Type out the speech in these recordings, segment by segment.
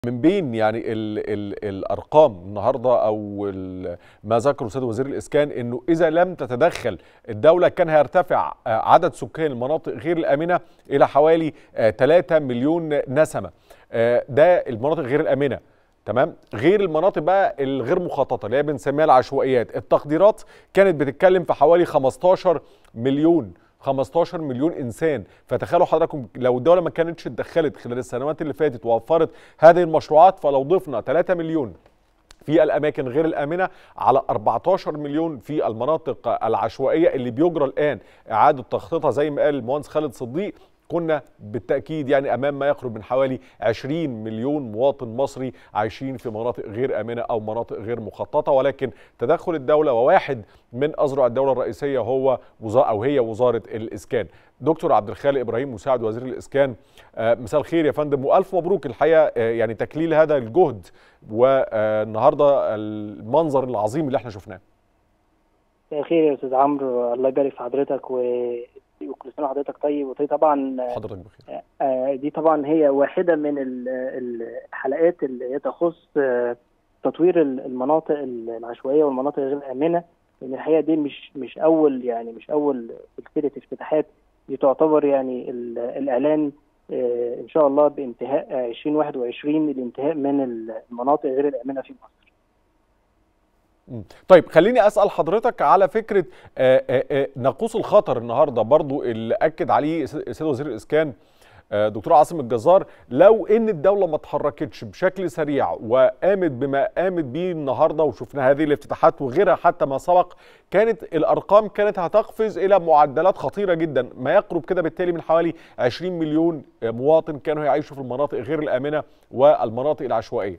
من بين يعني ال ال الارقام النهارده او ال- ما ذكره سيد وزير الاسكان انه اذا لم تتدخل الدوله كان هيرتفع آه، عدد سكان المناطق غير الامنه الى حوالي 3 مليون نسمه آه، ده المناطق غير الامنه تمام غير المناطق بقى الغير مخططه اللي هي بنسميها العشوائيات التقديرات كانت بتتكلم في حوالي 15 مليون 15 مليون انسان فتخيلوا حضراتكم لو الدوله ما كانتش اتدخلت خلال السنوات اللي فاتت ووفرت هذه المشروعات فلو ضفنا 3 مليون في الاماكن غير الامنه على 14 مليون في المناطق العشوائيه اللي بيجرى الان اعاده تخطيطها زي ما قال المهندس خالد صديق كنا بالتاكيد يعني امام ما يقرب من حوالي 20 مليون مواطن مصري عايشين في مناطق غير امنه او مناطق غير مخططه ولكن تدخل الدوله وواحد من اذرع الدوله الرئيسيه هو وزاره او هي وزاره الاسكان. دكتور عبد الخالق ابراهيم مساعد وزير الاسكان آه، مساء الخير يا فندم والف مبروك الحقيقه آه، يعني تكليل هذا الجهد والنهارده المنظر العظيم اللي احنا شفناه. مساء الخير يا استاذ عمرو الله يبارك في حضرتك و... وكل سنه وحضرتك طيب ودي طبعا حضرتك بخير. آه، دي طبعا هي واحده من ال- ال- الحلقات اللي هي تخص آه، تطوير ال- المناطق العشوائيه والمناطق غير الامنه لان الحقيقه دي مش مش اول يعني مش اول سلسله افتتاحات دي تعتبر يعني ال- الاعلان آه، ان شاء الله بانتهاء آه، 2021 الانتهاء من المناطق غير الامنه في مصر. مم. طيب خليني اسال حضرتك على فكره آه، آه، آه، ناقوس الخطر النهارده برضو اللي اكد عليه س- سيد وزير الاسكان آه، دكتور عاصم الجزار لو ان الدوله ما اتحركتش بشكل سريع وقامت بما قامت بيه النهارده وشفنا هذه الافتتاحات وغيرها حتى ما سبق كانت الارقام كانت هتقفز الى معدلات خطيره جدا ما يقرب كده بالتالي من حوالي 20 مليون آه، مواطن كانوا يعيشوا في المناطق غير الامنه والمناطق العشوائيه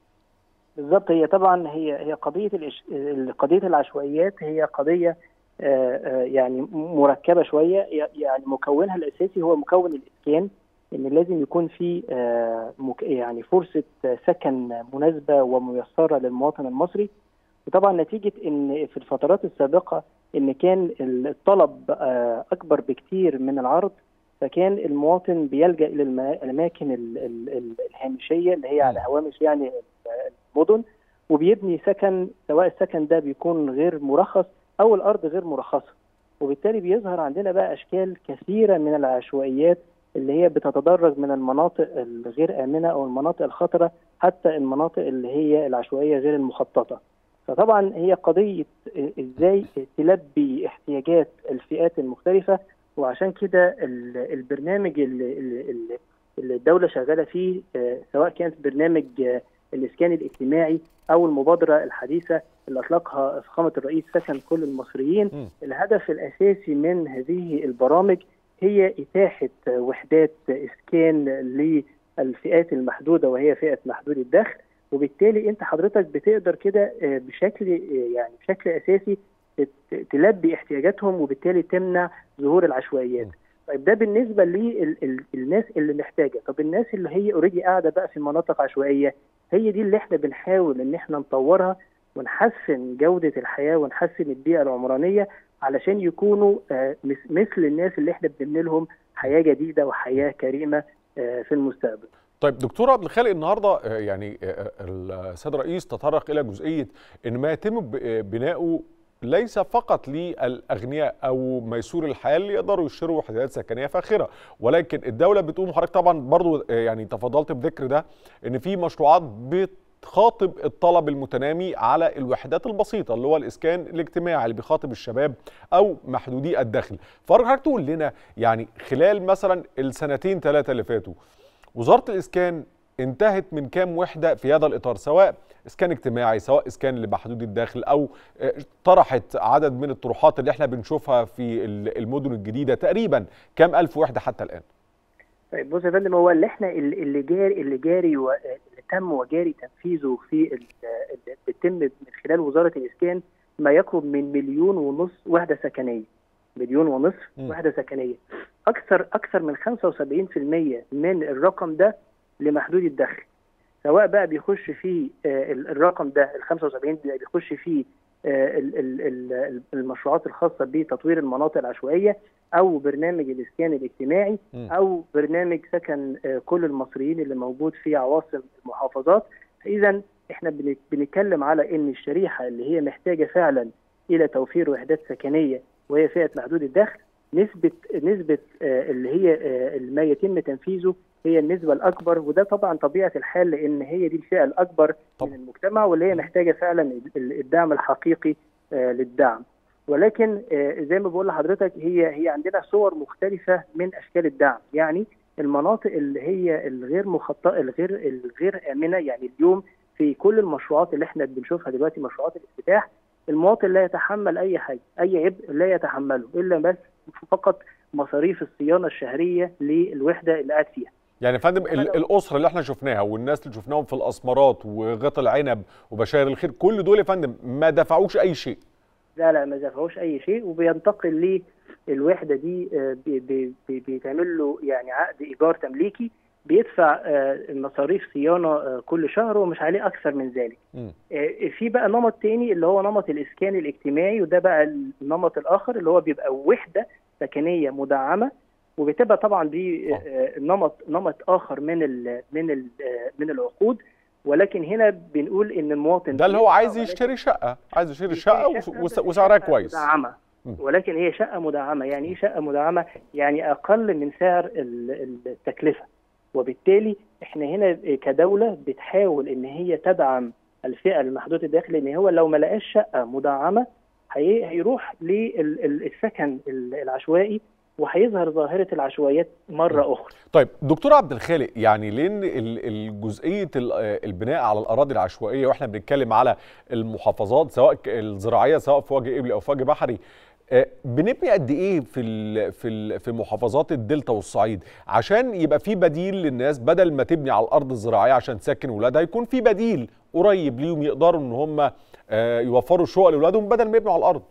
بالظبط هي طبعا هي هي قضيه الإش... قضيه العشوائيات هي قضيه آه، آه، يعني مركبه شويه ي- يعني مكونها الاساسي هو مكون الاسكان ان لازم يكون في آه، مك- يعني فرصه سكن مناسبه وميسره للمواطن المصري وطبعا نتيجه ان في الفترات السابقه ان كان الطلب آه، اكبر بكتير من العرض فكان المواطن بيلجا الى الم- الاماكن ال- ال- ال- الهامشيه اللي هي على هوامش يعني المدن وبيبني سكن سواء السكن ده بيكون غير مرخص او الارض غير مرخصه وبالتالي بيظهر عندنا بقى اشكال كثيره من العشوائيات اللي هي بتتدرج من المناطق الغير امنه او المناطق الخطره حتى المناطق اللي هي العشوائيه غير المخططه فطبعا هي قضيه ازاي تلبي احتياجات الفئات المختلفه وعشان كده ال- البرنامج اللي, اللي اللي الدوله شغاله فيه آه، سواء كانت برنامج آه، الاسكان الاجتماعي او المبادره الحديثه اللي اطلقها فخامه الرئيس سكن كل المصريين م. الهدف الاساسي من هذه البرامج هي اتاحه وحدات اسكان للفئات المحدوده وهي فئه محدود الدخل وبالتالي انت حضرتك بتقدر كده آه، بشكل آه، يعني بشكل اساسي ت- تلبي احتياجاتهم وبالتالي تمنع ظهور العشوائيات. طيب ده بالنسبه للناس اللي محتاجه، طب الناس اللي هي اوريدي قاعده بقى في مناطق عشوائيه هي دي اللي احنا بنحاول ان احنا نطورها ونحسن جوده الحياه ونحسن البيئه العمرانيه علشان يكونوا آه، مس- مثل الناس اللي احنا بنبني لهم حياه جديده وحياه كريمه آه، في المستقبل. طيب دكتور عبد الخالق النهارده آه، يعني آه، السيد الرئيس تطرق الى جزئيه ان ما يتم ب- آه، بناؤه ليس فقط للاغنياء او ميسور الحياه اللي يقدروا يشتروا وحدات سكنيه فاخره ولكن الدوله بتقوم حضرتك طبعا برضو آه، يعني تفضلت بذكر ده ان في مشروعات بتخاطب الطلب المتنامي على الوحدات البسيطه اللي هو الاسكان الاجتماعي اللي بيخاطب الشباب او محدودي الدخل فحضرتك تقول لنا يعني خلال مثلا السنتين ثلاثه اللي فاتوا وزاره الاسكان انتهت من كام وحده في هذا الاطار سواء اسكان اجتماعي سواء اسكان لمحدود الدخل او آه، طرحت عدد من الطروحات اللي احنا بنشوفها في ال- المدن الجديده تقريبا كام الف وحده حتى الان طيب بص يا فندم هو اللي احنا اللي اللي جاري اللي جاري و- اللي تم وجاري تنفيذه في ال- اللي بيتم من خلال وزاره الاسكان ما يقرب من مليون ونص وحده سكنيه مليون ونصف مم. وحده سكنيه اكثر اكثر من 75% من الرقم ده لمحدود الدخل سواء بقى بيخش فيه آه، ال- الرقم ده ال 75 ده بيخش فيه المشروعات الخاصه بتطوير المناطق العشوائيه او برنامج الاسكان الاجتماعي او برنامج سكن كل المصريين اللي موجود في عواصم المحافظات اذا احنا بنتكلم على ان الشريحه اللي هي محتاجه فعلا الى توفير وحدات سكنيه وهي فئه محدود الدخل نسبه نسبه اللي هي ما يتم تنفيذه هي النسبه الاكبر وده طبعا طبيعه الحال لان هي دي الفئه الاكبر طبعا. من المجتمع واللي هي محتاجه فعلا الدعم الحقيقي للدعم ولكن زي ما بقول لحضرتك هي هي عندنا صور مختلفه من اشكال الدعم يعني المناطق اللي هي الغير مخطئه الغير الغير امنه يعني اليوم في كل المشروعات اللي احنا بنشوفها دلوقتي مشروعات الافتتاح المواطن لا يتحمل اي حاجه اي عبء لا يتحمله الا بس فقط مصاريف الصيانه الشهريه للوحده اللي قاعد فيها يعني يا فندم الاسره اللي احنا شفناها والناس اللي شفناهم في الاسمرات وغط العنب وبشاير الخير كل دول يا فندم ما دفعوش اي شيء لا لا ما دفعوش اي شيء وبينتقل للوحده دي بي بي بي بيتعمل له يعني عقد ايجار تمليكي بيدفع مصاريف صيانه كل شهر ومش عليه اكثر من ذلك. م. في بقى نمط تاني اللي هو نمط الاسكان الاجتماعي وده بقى النمط الاخر اللي هو بيبقى وحده سكنيه مدعمه وبتبقى طبعا دي نمط نمط اخر من ال من ال من العقود ولكن هنا بنقول ان المواطن ده اللي هو عايز يشتري شقه عايز يشتري شقه وسعرها كويس مدعمه ولكن هي شقه مدعمه يعني ايه شقه مدعمه يعني اقل من سعر التكلفه وبالتالي احنا هنا كدوله بتحاول ان هي تدعم الفئه المحدوده الدخل لان هو لو ما لقاش شقه مدعمه هيروح للسكن العشوائي وهيظهر ظاهره العشوائيات مره اخرى. طيب دكتور عبد الخالق يعني لان الجزئيه البناء على الاراضي العشوائيه واحنا بنتكلم على المحافظات سواء الزراعيه سواء في وجه قبلي او في وجه بحري بنبني قد ايه في ال في ال في محافظات الدلتا والصعيد عشان يبقى في بديل للناس بدل ما تبني على الارض الزراعيه عشان تسكن ولادها يكون في بديل قريب ليهم يقدروا ان هم يوفروا شقق لاولادهم بدل ما يبنوا على الارض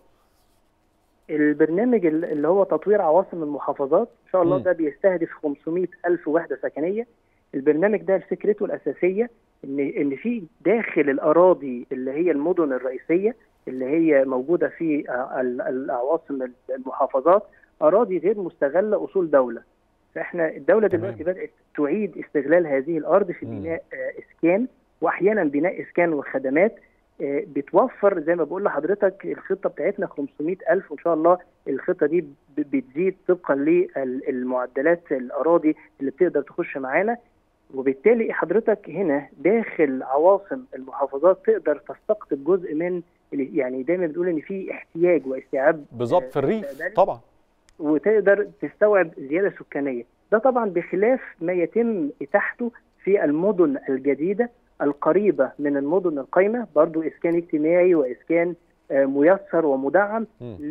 البرنامج اللي هو تطوير عواصم المحافظات ان شاء الله م. ده بيستهدف 500 الف وحده سكنيه البرنامج ده فكرته الاساسيه ان ان في داخل الاراضي اللي هي المدن الرئيسيه اللي هي موجوده في العواصم المحافظات اراضي غير مستغله اصول دوله فاحنا الدوله دلوقتي بدات تعيد استغلال هذه الارض في بناء اسكان واحيانا بناء اسكان وخدمات بتوفر زي ما بقول لحضرتك الخطه بتاعتنا 500 الف وان شاء الله الخطه دي بتزيد طبقا للمعدلات الاراضي اللي بتقدر تخش معانا وبالتالي حضرتك هنا داخل عواصم المحافظات تقدر تستقطب جزء من يعني دايما بنقول ان في احتياج واستيعاب بالظبط في الريف طبعا وتقدر تستوعب زياده سكانيه ده طبعا بخلاف ما يتم اتاحته في المدن الجديده القريبه من المدن القايمه برضو اسكان اجتماعي واسكان ميسر ومدعم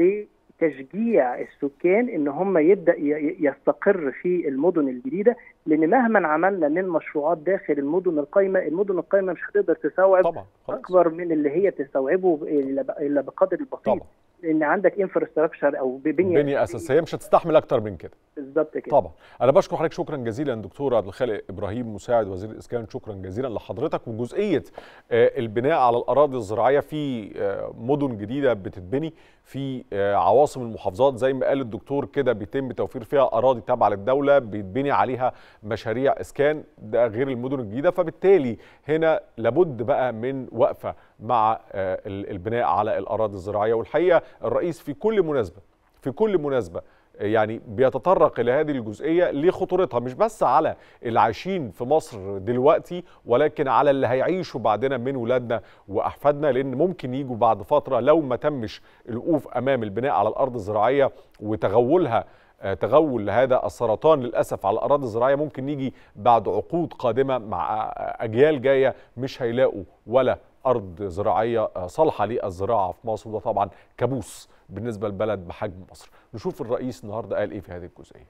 لتشجيع السكان ان هم يبدا يستقر في المدن الجديده لان مهما عملنا من مشروعات داخل المدن القايمه المدن القايمه مش هتقدر تستوعب طبعا اكبر من اللي هي تستوعبه الا بقدر البسيط طبعا لان عندك انفراستراكشر او بنيه بنيه اساسيه مش هتستحمل اكتر من كده بالظبط كده طبعا انا بشكر حضرتك شكرا جزيلا دكتور عبد الخالق ابراهيم مساعد وزير الاسكان شكرا جزيلا لحضرتك وجزئيه البناء على الاراضي الزراعيه في مدن جديده بتتبني في عواصم المحافظات زي ما قال الدكتور كده بيتم توفير فيها اراضي تابعه للدوله بيتبني عليها مشاريع اسكان ده غير المدن الجديده فبالتالي هنا لابد بقى من وقفه مع البناء على الاراضي الزراعيه والحقيقه الرئيس في كل مناسبه في كل مناسبه يعني بيتطرق الى هذه الجزئيه لخطورتها مش بس على اللي عايشين في مصر دلوقتي ولكن على اللي هيعيشوا بعدنا من ولادنا واحفادنا لان ممكن يجوا بعد فتره لو ما تمش الوقوف امام البناء على الارض الزراعيه وتغولها تغول هذا السرطان للاسف على الاراضي الزراعيه ممكن يجي بعد عقود قادمه مع اجيال جايه مش هيلاقوا ولا ارض زراعيه صالحه للزراعه في مصر وده طبعا كابوس بالنسبه لبلد بحجم مصر نشوف الرئيس النهارده قال ايه في هذه الجزئيه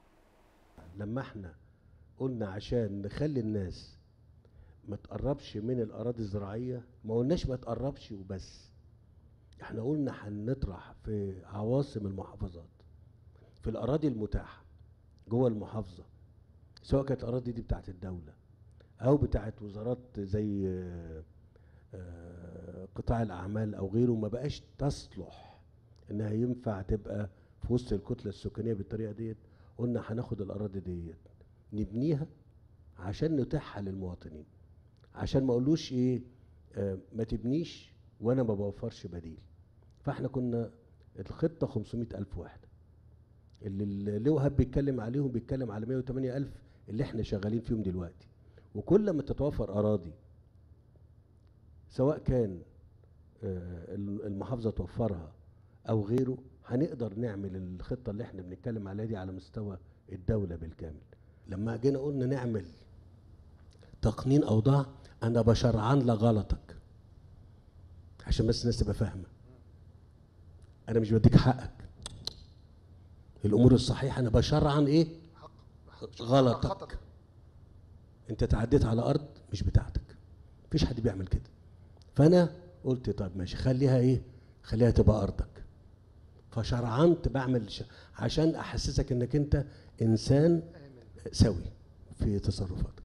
لما احنا قلنا عشان نخلي الناس ما تقربش من الاراضي الزراعيه ما قلناش ما تقربش وبس احنا قلنا هنطرح في عواصم المحافظات في الاراضي المتاحه جوه المحافظه سواء كانت الاراضي دي بتاعت الدوله او بتاعت وزارات زي آه، قطاع الاعمال او غيره ما بقاش تصلح انها ينفع تبقى في وسط الكتله السكانيه بالطريقه ديت قلنا هناخد الاراضي ديت نبنيها عشان نتيحها للمواطنين عشان ما اقولوش ايه آه ما تبنيش وانا ما بوفرش بديل فاحنا كنا الخطه 500 الف وحده اللي اللي وهب بيتكلم عليهم بيتكلم على 108 الف اللي احنا شغالين فيهم دلوقتي وكل ما تتوفر اراضي سواء كان آه، المحافظه توفرها او غيره هنقدر نعمل الخطه اللي احنا بنتكلم عليها دي على مستوى الدوله بالكامل لما جينا قلنا نعمل تقنين اوضاع انا بشرعن لغلطك عشان بس الناس تبقى فاهمه انا مش بديك حقك الامور الصحيحه انا بشرعن ايه غلطك خطأ. انت تعديت على ارض مش بتاعتك مفيش حد بيعمل كده فانا قلت طب ماشي خليها ايه خليها تبقى ارضك فشرعنت بعمل ش... عشان احسسك انك انت انسان سوي في تصرفاتك